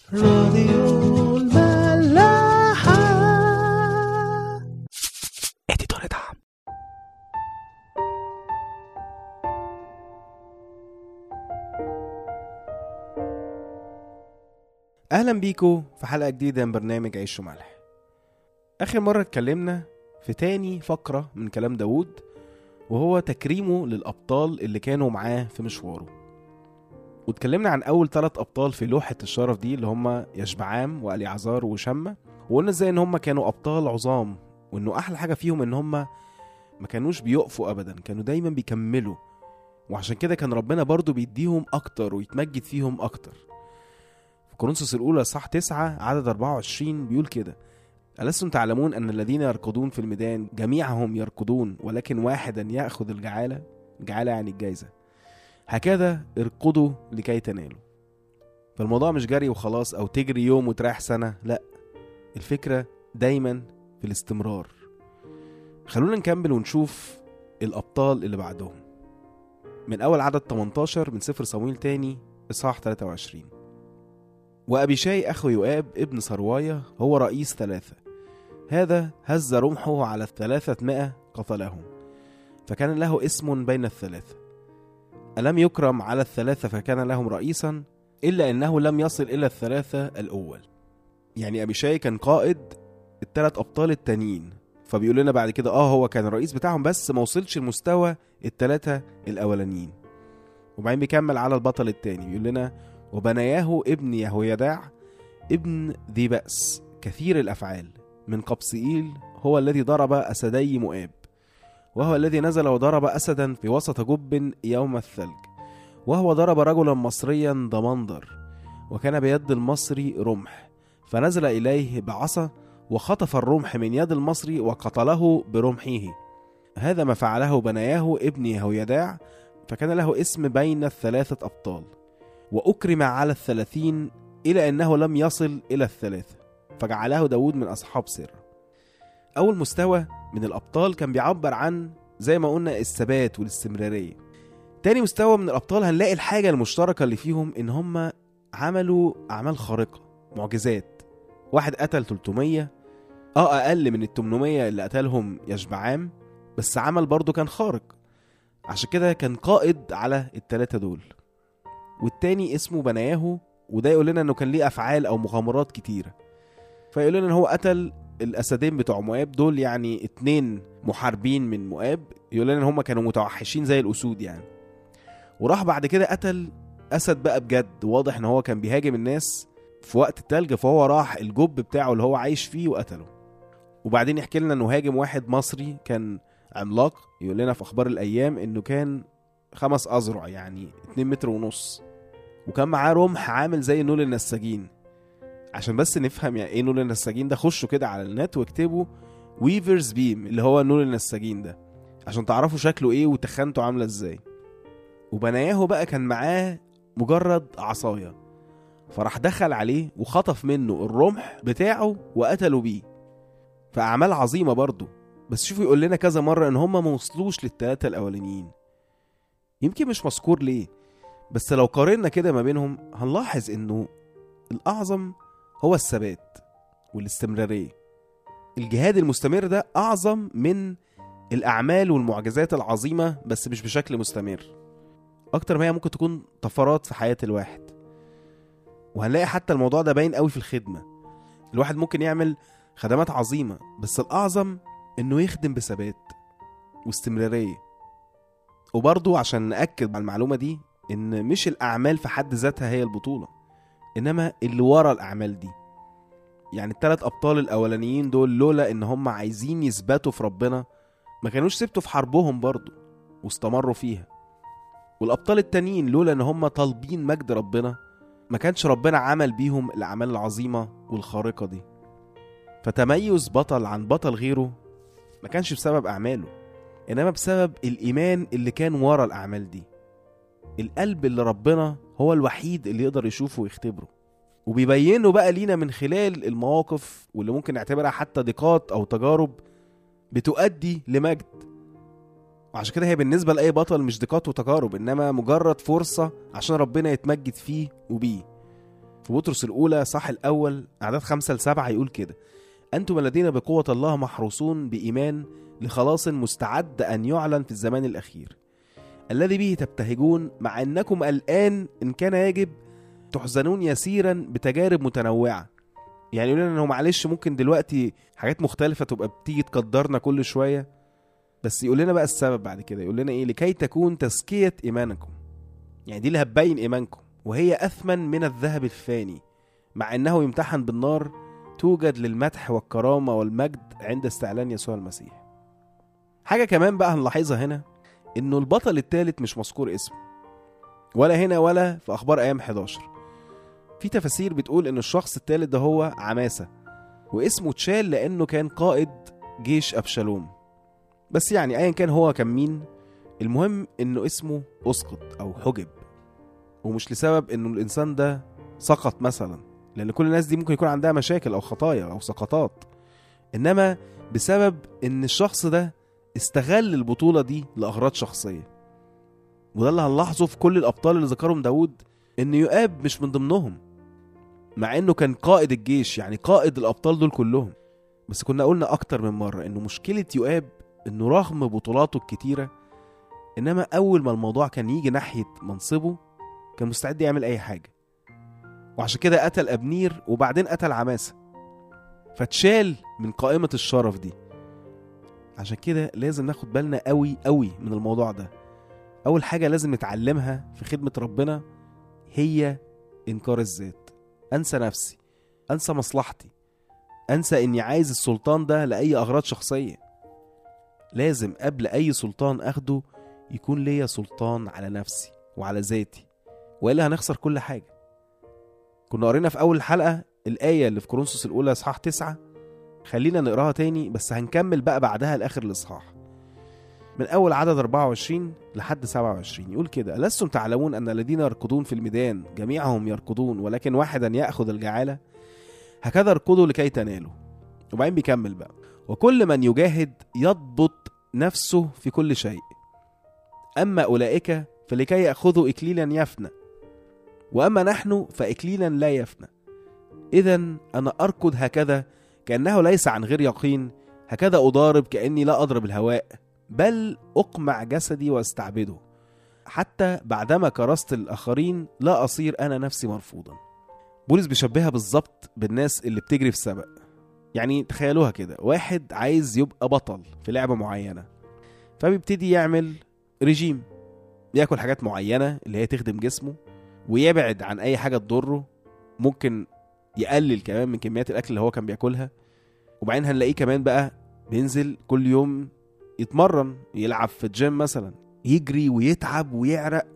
راديو الملاحة اديتور دعم اهلا بيكو في حلقه جديده من برنامج عيش وملح اخر مره اتكلمنا في تاني فقره من كلام داوود وهو تكريمه للابطال اللي كانوا معاه في مشواره واتكلمنا عن اول ثلاث ابطال في لوحه الشرف دي اللي هم يشبعام واليعزار وشمة وقلنا ازاي ان هم كانوا ابطال عظام وانه احلى حاجه فيهم ان هم ما كانوش بيقفوا ابدا كانوا دايما بيكملوا وعشان كده كان ربنا برضو بيديهم اكتر ويتمجد فيهم اكتر في كورنثوس الأولى صح 9 عدد 24 بيقول كده ألستم تعلمون أن الذين يركضون في الميدان جميعهم يركضون ولكن واحدا يأخذ الجعالة الجعالة يعني الجايزة هكذا اركضوا لكي تنالوا فالموضوع مش جري وخلاص أو تجري يوم وتريح سنة لا الفكرة دايما في الاستمرار خلونا نكمل ونشوف الأبطال اللي بعدهم من أول عدد 18 من سفر صمويل تاني إصحاح 23 وأبيشاي أخو يؤاب ابن سرواية هو رئيس ثلاثة هذا هز رمحه على الثلاثة مائة قتلهم فكان له اسم بين الثلاثة ألم يكرم على الثلاثة فكان لهم رئيسا إلا أنه لم يصل إلى الثلاثة الأول يعني أبيشاي كان قائد الثلاث أبطال التانيين فبيقول لنا بعد كده اه هو كان الرئيس بتاعهم بس ما وصلش لمستوى الثلاثة الأولانيين وبعدين بيكمل على البطل التاني بيقول لنا وبنياه ابن يهويداع ابن ذي بأس كثير الأفعال من قبسئيل هو الذي ضرب أسدي مؤاب وهو الذي نزل وضرب أسدا في وسط جب يوم الثلج وهو ضرب رجلا مصريا ضمندر وكان بيد المصري رمح فنزل إليه بعصا وخطف الرمح من يد المصري وقتله برمحه هذا ما فعله بنياه ابن يهويداع فكان له اسم بين الثلاثة أبطال وأكرم على الثلاثين إلى أنه لم يصل إلى الثلاثة فجعله داود من أصحاب سر أول مستوى من الأبطال كان بيعبر عن زي ما قلنا الثبات والاستمرارية تاني مستوى من الأبطال هنلاقي الحاجة المشتركة اللي فيهم إن هم عملوا أعمال خارقة معجزات واحد قتل 300 اه أقل من ال 800 اللي قتلهم يشبعام بس عمل برضه كان خارق عشان كده كان قائد على التلاتة دول والتاني اسمه بنياهو وده يقول لنا انه كان ليه افعال او مغامرات كتيره فيقول لنا ان هو قتل الاسدين بتوع مؤاب دول يعني اتنين محاربين من مؤاب يقول لنا ان هم كانوا متوحشين زي الاسود يعني وراح بعد كده قتل اسد بقى بجد واضح ان هو كان بيهاجم الناس في وقت التلج فهو راح الجب بتاعه اللي هو عايش فيه وقتله وبعدين يحكي لنا انه هاجم واحد مصري كان عملاق يقول لنا في اخبار الايام انه كان خمس أذرع يعني 2 متر ونص وكان معاه رمح عامل زي نول النساجين عشان بس نفهم يعني ايه نول النساجين ده خشوا كده على النت واكتبوا ويفرز بيم اللي هو نول النساجين ده عشان تعرفوا شكله ايه وتخنته عامله ازاي وبناياه بقى كان معاه مجرد عصايه فراح دخل عليه وخطف منه الرمح بتاعه وقتله بيه فأعمال عظيمة برضه بس شوفوا يقول لنا كذا مرة إن هما ما وصلوش للتلاتة الأولانيين يمكن مش مذكور ليه بس لو قارنا كده ما بينهم هنلاحظ انه الاعظم هو الثبات والاستمراريه الجهاد المستمر ده اعظم من الاعمال والمعجزات العظيمه بس مش بشكل مستمر اكتر ما هي ممكن تكون طفرات في حياه الواحد وهنلاقي حتى الموضوع ده باين قوي في الخدمه الواحد ممكن يعمل خدمات عظيمه بس الاعظم انه يخدم بثبات واستمراريه وبرضو عشان نأكد على المعلومة دي إن مش الأعمال في حد ذاتها هي البطولة إنما اللي ورا الأعمال دي يعني التلات أبطال الأولانيين دول لولا إن هم عايزين يثبتوا في ربنا ما كانوش سبتوا في حربهم برضو واستمروا فيها والأبطال التانيين لولا إن هم طالبين مجد ربنا ما كانش ربنا عمل بيهم الأعمال العظيمة والخارقة دي فتميز بطل عن بطل غيره ما كانش بسبب أعماله انما بسبب الايمان اللي كان ورا الاعمال دي القلب اللي ربنا هو الوحيد اللي يقدر يشوفه ويختبره وبيبينه بقى لينا من خلال المواقف واللي ممكن نعتبرها حتى ضيقات او تجارب بتؤدي لمجد وعشان كده هي بالنسبة لأي بطل مش ضيقات وتجارب إنما مجرد فرصة عشان ربنا يتمجد فيه وبيه في بطرس الأولى صح الأول أعداد خمسة لسبعة يقول كده أنتم الذين بقوة الله محروسون بإيمان لخلاص مستعد أن يعلن في الزمان الأخير الذي به تبتهجون مع أنكم الآن إن كان يجب تحزنون يسيرا بتجارب متنوعة يعني يقول لنا انه معلش ممكن دلوقتي حاجات مختلفة تبقى بتيجي تقدرنا كل شوية بس يقول لنا بقى السبب بعد كده يقول لنا ايه لكي تكون تزكية ايمانكم يعني دي اللي هتبين ايمانكم وهي اثمن من الذهب الفاني مع انه يمتحن بالنار توجد للمدح والكرامة والمجد عند استعلان يسوع المسيح حاجة كمان بقى هنلاحظها هنا انه البطل الثالث مش مذكور اسمه ولا هنا ولا في اخبار ايام 11 في تفاسير بتقول ان الشخص الثالث ده هو عماسة واسمه اتشال لانه كان قائد جيش ابشالوم بس يعني ايا كان هو كان مين المهم انه اسمه اسقط او حجب ومش لسبب انه الانسان ده سقط مثلا لان كل الناس دي ممكن يكون عندها مشاكل او خطايا او سقطات انما بسبب ان الشخص ده استغل البطولة دي لأغراض شخصية وده اللي هنلاحظه في كل الأبطال اللي ذكرهم داود إن يؤاب مش من ضمنهم مع إنه كان قائد الجيش يعني قائد الأبطال دول كلهم بس كنا قلنا أكتر من مرة إنه مشكلة يؤاب إنه رغم بطولاته الكتيرة إنما أول ما الموضوع كان يجي ناحية منصبه كان مستعد يعمل أي حاجة وعشان كده قتل أبنير وبعدين قتل عماسة فاتشال من قائمة الشرف دي عشان كده لازم ناخد بالنا قوي قوي من الموضوع ده اول حاجه لازم نتعلمها في خدمه ربنا هي انكار الذات انسى نفسي انسى مصلحتي انسى اني عايز السلطان ده لاي اغراض شخصيه لازم قبل اي سلطان اخده يكون ليا سلطان على نفسي وعلى ذاتي والا هنخسر كل حاجه كنا قرينا في اول حلقه الايه اللي في كورنثوس الاولى اصحاح تسعة خلينا نقراها تاني بس هنكمل بقى بعدها لاخر الاصحاح من اول عدد 24 لحد 27 يقول كده ألستم تعلمون ان الذين يركضون في الميدان جميعهم يركضون ولكن واحدا ياخذ الجعاله هكذا اركضوا لكي تنالوا وبعدين بيكمل بقى وكل من يجاهد يضبط نفسه في كل شيء اما اولئك فلكي ياخذوا اكليلا يفنى واما نحن فاكليلا لا يفنى اذا انا اركض هكذا كأنه ليس عن غير يقين هكذا أضارب كأني لا أضرب الهواء بل أقمع جسدي واستعبده حتى بعدما كرست الآخرين لا أصير أنا نفسي مرفوضا بولس بيشبهها بالظبط بالناس اللي بتجري في سبق يعني تخيلوها كده واحد عايز يبقى بطل في لعبة معينة فبيبتدي يعمل ريجيم ياكل حاجات معينة اللي هي تخدم جسمه ويبعد عن أي حاجة تضره ممكن يقلل كمان من كميات الاكل اللي هو كان بياكلها وبعدين هنلاقيه كمان بقى بينزل كل يوم يتمرن يلعب في الجيم مثلا يجري ويتعب ويعرق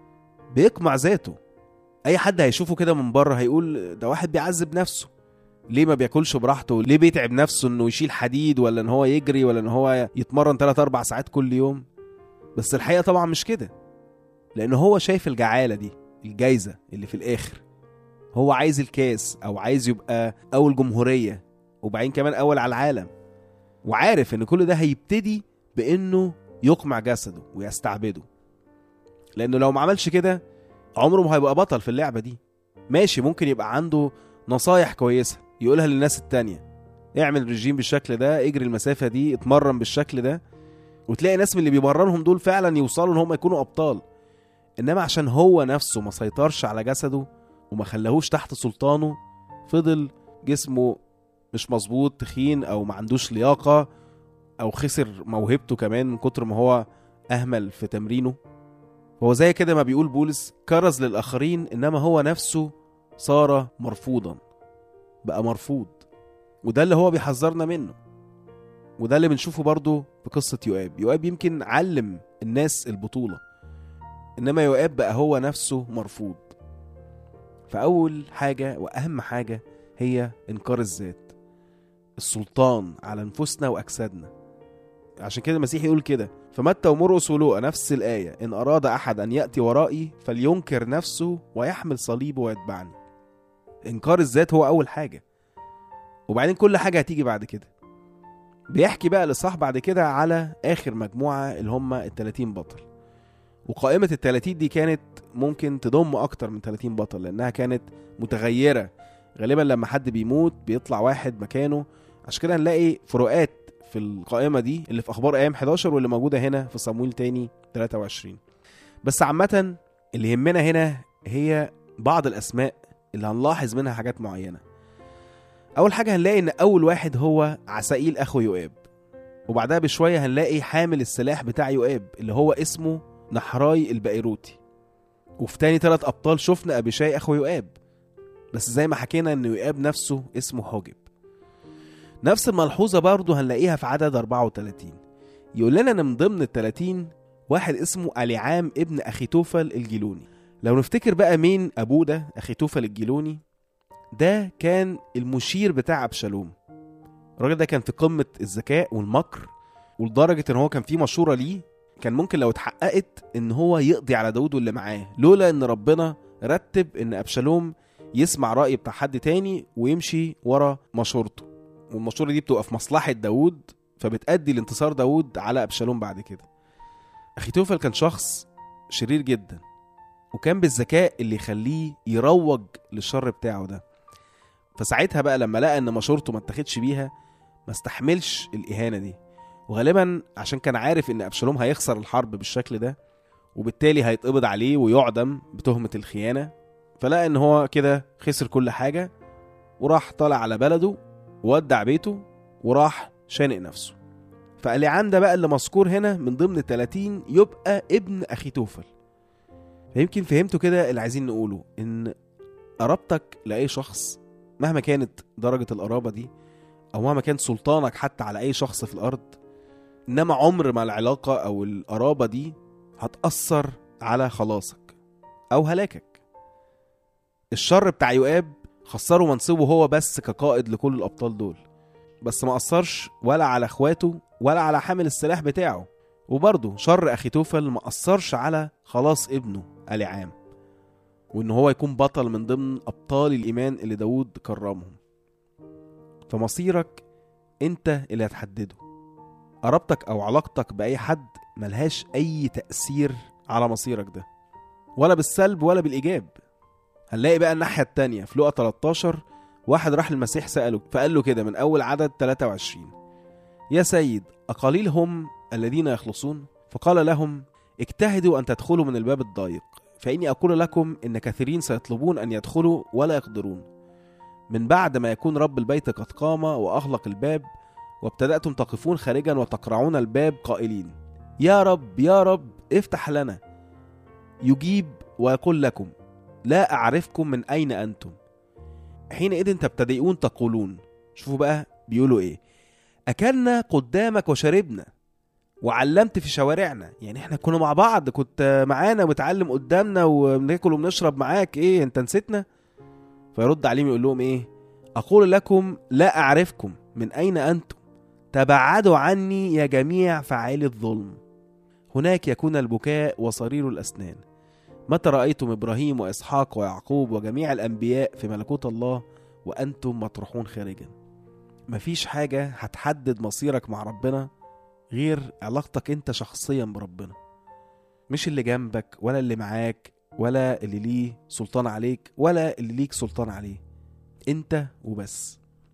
بيقمع ذاته اي حد هيشوفه كده من بره هيقول ده واحد بيعذب نفسه ليه ما بياكلش براحته ليه بيتعب نفسه انه يشيل حديد ولا ان هو يجري ولا ان هو يتمرن 3 4 ساعات كل يوم بس الحقيقه طبعا مش كده لان هو شايف الجعاله دي الجايزه اللي في الاخر هو عايز الكاس او عايز يبقى اول جمهوريه وبعدين كمان اول على العالم وعارف ان كل ده هيبتدي بانه يقمع جسده ويستعبده لانه لو ما عملش كده عمره ما هيبقى بطل في اللعبه دي ماشي ممكن يبقى عنده نصايح كويسه يقولها للناس التانية اعمل رجيم بالشكل ده اجري المسافه دي اتمرن بالشكل ده وتلاقي ناس من اللي بيمرنهم دول فعلا يوصلوا ان هم يكونوا ابطال انما عشان هو نفسه ما سيطرش على جسده وما خلاهوش تحت سلطانه فضل جسمه مش مظبوط تخين او ما عندوش لياقه او خسر موهبته كمان من كتر ما هو اهمل في تمرينه هو زي كده ما بيقول بولس كرز للاخرين انما هو نفسه صار مرفوضا بقى مرفوض وده اللي هو بيحذرنا منه وده اللي بنشوفه برضه في قصة يؤاب يؤاب يمكن علم الناس البطولة إنما يؤاب بقى هو نفسه مرفوض فأول حاجة وأهم حاجة هي إنكار الذات السلطان على نفوسنا وأجسادنا عشان كده المسيح يقول كده فمتى ومرقس ولوقا نفس الآية إن أراد أحد أن يأتي ورائي فلينكر نفسه ويحمل صليبه ويتبعني إنكار الذات هو أول حاجة وبعدين كل حاجة هتيجي بعد كده بيحكي بقى الإصحاح بعد كده على آخر مجموعة اللي هم ال 30 بطل وقائمة ال 30 دي كانت ممكن تضم أكتر من 30 بطل لأنها كانت متغيرة غالبا لما حد بيموت بيطلع واحد مكانه عشان كده هنلاقي فروقات في القائمة دي اللي في أخبار أيام 11 واللي موجودة هنا في صمويل تاني 23 بس عامة اللي يهمنا هنا هي بعض الأسماء اللي هنلاحظ منها حاجات معينة أول حاجة هنلاقي إن أول واحد هو عسائيل أخو يؤاب وبعدها بشوية هنلاقي حامل السلاح بتاع يؤاب اللي هو اسمه نحراي البئيروتي وفي تاني تلات أبطال شفنا أبيشاي أخو يؤاب بس زي ما حكينا إن يؤاب نفسه اسمه حاجب نفس الملحوظة برضه هنلاقيها في عدد 34 يقول لنا إن من ضمن ال 30 واحد اسمه أليعام ابن أخيتوفل الجيلوني لو نفتكر بقى مين أبوه ده أخيتوفل الجيلوني ده كان المشير بتاع أبشالوم الراجل ده كان في قمة الذكاء والمكر ولدرجة إن هو كان في مشورة ليه كان ممكن لو اتحققت إن هو يقضي على داود واللي معاه لولا إن ربنا رتب إن أبشالوم يسمع رأي بتاع حد تاني ويمشي ورا مشورته والمشورة دي بتبقى في مصلحة داود فبتأدي لانتصار داود على أبشالوم بعد كده أخيتوفل كان شخص شرير جدا وكان بالذكاء اللي يخليه يروج للشر بتاعه ده فساعتها بقى لما لقى ان مشورته ما اتاخدش بيها ما استحملش الاهانه دي وغالبا عشان كان عارف ان ابشالوم هيخسر الحرب بالشكل ده وبالتالي هيتقبض عليه ويعدم بتهمه الخيانه فلقى ان هو كده خسر كل حاجه وراح طالع على بلده وودع بيته وراح شانق نفسه فاليعام ده بقى اللي مذكور هنا من ضمن ال 30 يبقى ابن اخيتوفل فيمكن فهمتوا كده اللي عايزين نقوله ان قرابتك لاي شخص مهما كانت درجة القرابة دي أو مهما كان سلطانك حتى على أي شخص في الأرض إنما عمر ما العلاقة أو القرابة دي هتأثر على خلاصك أو هلاكك الشر بتاع يؤاب خسره منصبه هو بس كقائد لكل الأبطال دول بس ما أثرش ولا على إخواته ولا على حامل السلاح بتاعه وبرضه شر أخيتوفل ما أثرش على خلاص ابنه أليعام وان هو يكون بطل من ضمن ابطال الايمان اللي داود كرمهم فمصيرك انت اللي هتحدده قرابتك او علاقتك باي حد ملهاش اي تاثير على مصيرك ده ولا بالسلب ولا بالايجاب هنلاقي بقى الناحيه التانية في لقا 13 واحد راح للمسيح ساله فقال له كده من اول عدد 23 يا سيد اقليل هم الذين يخلصون فقال لهم اجتهدوا ان تدخلوا من الباب الضيق فإني أقول لكم إن كثيرين سيطلبون أن يدخلوا ولا يقدرون من بعد ما يكون رب البيت قد قام وأغلق الباب وابتدأتم تقفون خارجا وتقرعون الباب قائلين يا رب يا رب افتح لنا يجيب ويقول لكم لا أعرفكم من أين أنتم حينئذ تبتدئون تقولون شوفوا بقى بيقولوا إيه أكلنا قدامك وشربنا وعلمت في شوارعنا يعني احنا كنا مع بعض كنت معانا وبتعلم قدامنا وبناكل وبنشرب معاك ايه انت نسيتنا فيرد عليهم يقول لهم ايه اقول لكم لا اعرفكم من اين انتم تبعدوا عني يا جميع فعالي الظلم هناك يكون البكاء وصرير الاسنان متى رايتم ابراهيم واسحاق ويعقوب وجميع الانبياء في ملكوت الله وانتم مطروحون خارجا مفيش حاجه هتحدد مصيرك مع ربنا غير علاقتك انت شخصيا بربنا مش اللي جنبك ولا اللي معاك ولا اللي ليه سلطان عليك ولا اللي ليك سلطان عليه انت وبس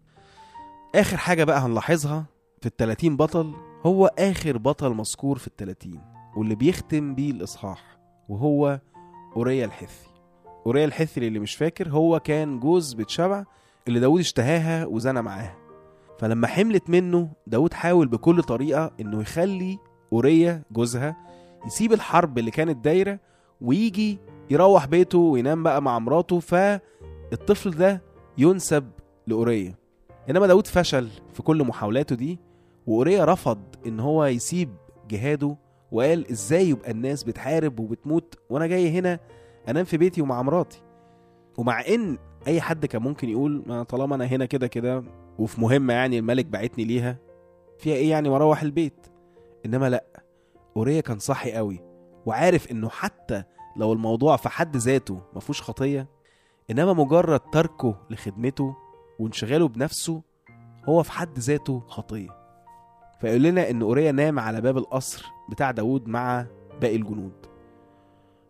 اخر حاجة بقى هنلاحظها في التلاتين بطل هو اخر بطل مذكور في التلاتين واللي بيختم بيه الاصحاح وهو اوريا الحثي اوريا الحثي اللي مش فاكر هو كان جوز بتشبع اللي داود اشتهاها وزنى معاها فلما حملت منه داود حاول بكل طريقة انه يخلي اوريا جوزها يسيب الحرب اللي كانت دايرة ويجي يروح بيته وينام بقى مع مراته فالطفل ده ينسب لأوريا انما داود فشل في كل محاولاته دي وأوريا رفض ان هو يسيب جهاده وقال ازاي يبقى الناس بتحارب وبتموت وانا جاي هنا انام في بيتي ومع مراتي ومع ان اي حد كان ممكن يقول ما طالما انا هنا كده كده وفي مهمه يعني الملك بعتني ليها فيها ايه يعني واروح البيت انما لا اوريا كان صاحي قوي وعارف انه حتى لو الموضوع في حد ذاته ما فيهوش خطيه انما مجرد تركه لخدمته وانشغاله بنفسه هو في حد ذاته خطيه فيقول لنا ان اوريا نام على باب القصر بتاع داود مع باقي الجنود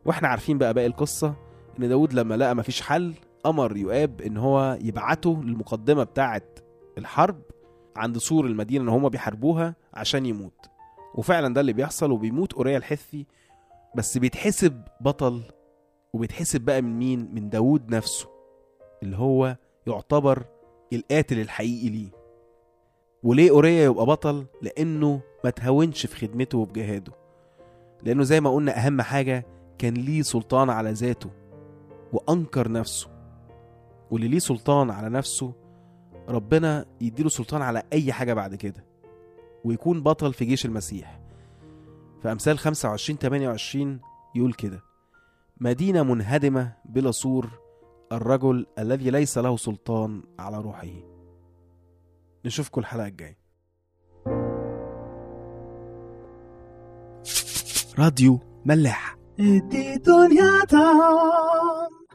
واحنا عارفين بقى باقي القصة ان داود لما لقى مفيش حل امر يؤاب ان هو يبعته للمقدمة بتاعة الحرب عند سور المدينة اللي هما بيحاربوها عشان يموت وفعلا ده اللي بيحصل وبيموت اوريا الحثي بس بيتحسب بطل وبيتحسب بقى من مين من داود نفسه اللي هو يعتبر القاتل الحقيقي ليه وليه اوريا يبقى بطل لانه ما تهاونش في خدمته وبجهاده لانه زي ما قلنا اهم حاجه كان ليه سلطان على ذاته وانكر نفسه واللي ليه سلطان على نفسه ربنا يديله سلطان على اي حاجه بعد كده ويكون بطل في جيش المسيح فامثال 25 28 يقول كده مدينه منهدمه بلا سور الرجل الذي ليس له سلطان على روحه نشوفكم الحلقه الجايه راديو ملاح ادي دنيا طعم